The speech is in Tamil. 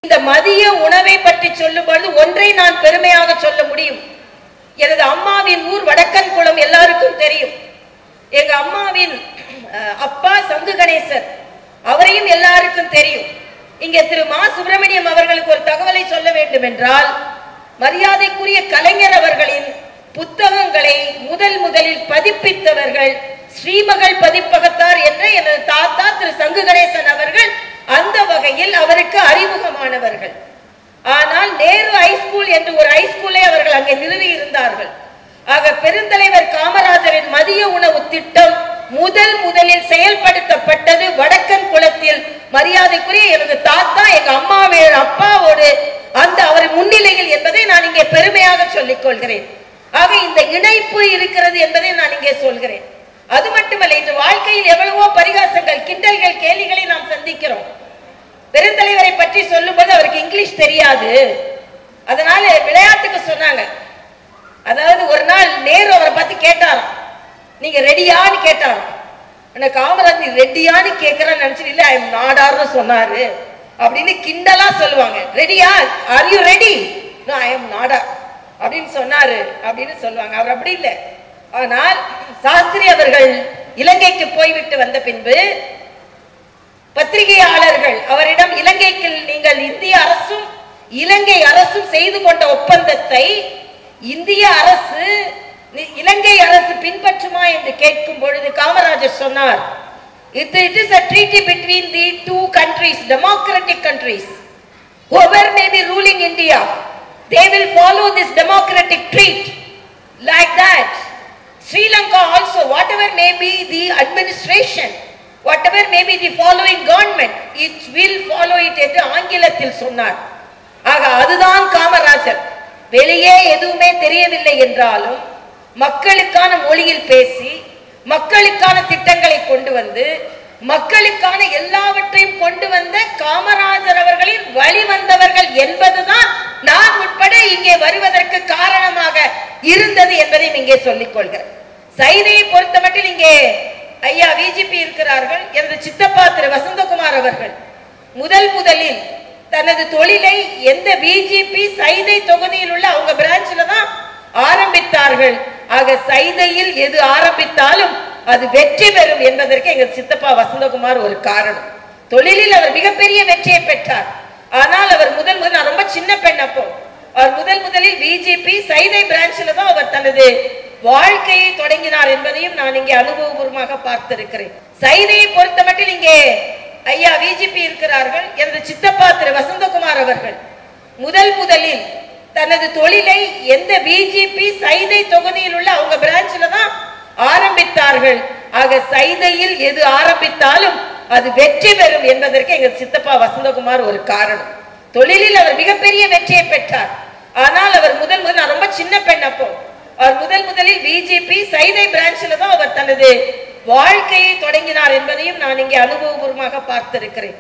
இந்த மதிய உணவை பற்றி சொல்லும் பொழுது ஒன்றை நான் பெருமையாக சொல்ல முடியும் எனது அம்மாவின் ஊர் வடக்கன் குளம் எல்லாருக்கும் தெரியும் எங்க அம்மாவின் அஹ், அப்பா சங்கு கணேசர் அவரையும் எல்லாருக்கும் தெரியும் இங்கே திரு மா சுப்பிரமணியம் அவர்களுக்கு ஒரு தகவலை சொல்ல வேண்டும் என்றால் மரியாதைக்குரிய கலைஞர் அவர்களின் புத்தகங்களை முதல் முதலில் பதிப்பித்தவர்கள் ஸ்ரீமகள் பதிப்பகத்தார் என்ற எனது தாத்தா திரு சங்கு கணேசன் அவர்கள் அந்த வகையில் அவருக்கு அறிமுகமானவர்கள் ஆனால் நேரு ஹைஸ்கூல் என்று ஒரு ஹைஸ்கூலை அவர்கள் அங்கே நிறுவி இருந்தார்கள் ஆக பெருந்தலைவர் காமராஜரின் மதிய உணவு திட்டம் முதல் முதலில் செயல்படுத்தப்பட்டது வடக்கன் குளத்தில் மரியாதைக்குரிய எனது தாத்தா எங்க அம்மாவே அப்பாவோடு அந்த அவர் முன்னிலையில் என்பதை நான் இங்கே பெருமையாக சொல்லிக் கொள்கிறேன் ஆக இந்த இணைப்பு இருக்கிறது என்பதை நான் இங்கே சொல்கிறேன் அது மட்டுமல்ல இன்று வாழ்க்கையில் எவ்வளவோ பரிகாசங்கள் கிண்டல்கள் கேலிகளை நாம் சந்திக்கிறோம் பெருந்தலைவரை பற்றி சொல்லும்போது அவருக்கு இங்கிலீஷ் தெரியாது அதனால விளையாட்டுக்கு சொன்னாங்க அதாவது ஒரு நாள் நேரு அவரை பார்த்து கேட்டாராம் நீங்க ரெடியான்னு கேட்டாராம் எனக்கு காமராஜ் நீ ரெடியான்னு கேட்கறேன்னு நினைச்சு இல்ல ஐ எம் நாடார்னு சொன்னாரு அப்படின்னு கிண்டலா சொல்லுவாங்க ரெடியா are you ready no I am நாடா அப்படின்னு சொன்னாரு அப்படின்னு சொல்லுவாங்க அவர் அப்படி இல்லை ஆனால் சாஸ்திரி அவர்கள் இலங்கைக்கு போய்விட்டு வந்த பின்பு பத்திரிகையாளர்கள் அவரிடம் இலங்கைக்கு நீங்கள் இந்திய அரசும் இலங்கை அரசும் செய்து கொண்ட ஒப்பந்தத்தை இந்திய அரசு நி- இலங்கை அரசு பின்பற்றுமா என்று கேட்கும் பொழுது காமராஜர் சொன்னார் it it is a treaty between the two countries democratic countries whoever may be ruling india they will follow this democratic treat like that sri lanka also whatever may be the administration whatever may be the following government it will follow it என்று ஆங்கிலத்தில் சொன்னார் ஆக அதுதான் காமராஜர் வெளியே எதுவுமே தெரியவில்லை என்றாலும் மக்களுக்கான மொழியில் பேசி மக்களுக்கான திட்டங்களை கொண்டு வந்து மக்களுக்கான எல்லாவற்றையும் கொண்டு வந்த காமராஜர் அவர்களின் வழி வந்தவர்கள் என்பதுதான் நான் உட்பட இங்கே வருவதற்கு காரணமாக இருந்தது என்பதையும் இங்கே சொல்லிக் கொள்கிறேன் சைதையை பொறுத்தமட்டில் இங்கே ஐயா விஜிபி இருக்கிறார்கள் எனது சித்தப்பா திரு வசந்தகுமார் அவர்கள் முதல் முதலில் தனது தொழிலை எந்த பிஜேபி சைதை தொகுதியில் உள்ள அவங்க பிரான்ச்ல தான் ஆரம்பித்தார்கள் ஆக சைதையில் எது ஆரம்பித்தாலும் அது வெற்றி பெறும் என்பதற்கு எங்க சித்தப்பா வசந்தகுமார் ஒரு காரணம் தொழிலில் அவர் மிகப்பெரிய வெற்றியை பெற்றார் ஆனால் அவர் முதல் முதல் நான் ரொம்ப சின்ன பெண் அப்போ அவர் முதல் முதலில் பிஜேபி சைதை பிரான்ச்ல தான் அவர் தனது வாழ்க்கையை தொடங்கினார் என்பதையும் நான் இங்கே அனுபவபூர்வமாக பார்த்திருக்கிறேன் சைதையை பொறுத்தமட்டில் இங்கே ஐயா விஜிபி இருக்கிறார்கள் எனது சித்தப்பா திரு வசந்தகுமார் அவர்கள் முதல் முதலில் தனது தொழிலை எந்த பிஜேபி சைதை தொகுதியில் உள்ள அவங்க பிரான்ச்ல தான் ஆரம்பித்தார்கள் ஆக சைதையில் எது ஆரம்பித்தாலும் அது வெற்றி பெறும் என்பதற்கு எங்க சித்தப்பா வசந்தகுமார் ஒரு காரணம் தொழிலில் அவர் மிகப்பெரிய வெற்றியை பெற்றார் ஆனால் அவர் முதல் முதல் நான் ரொம்ப சின்ன பெண் அப்போ அவர் முதல் முதலில் பிஜேபி சைதை பிரான்ச்ல தான் அவர் தனது வாழ்க்கையை தொடங்கினார் என்பதையும் நான் இங்கே அனுபவபூர்வமாக பார்த்திருக்கிறேன்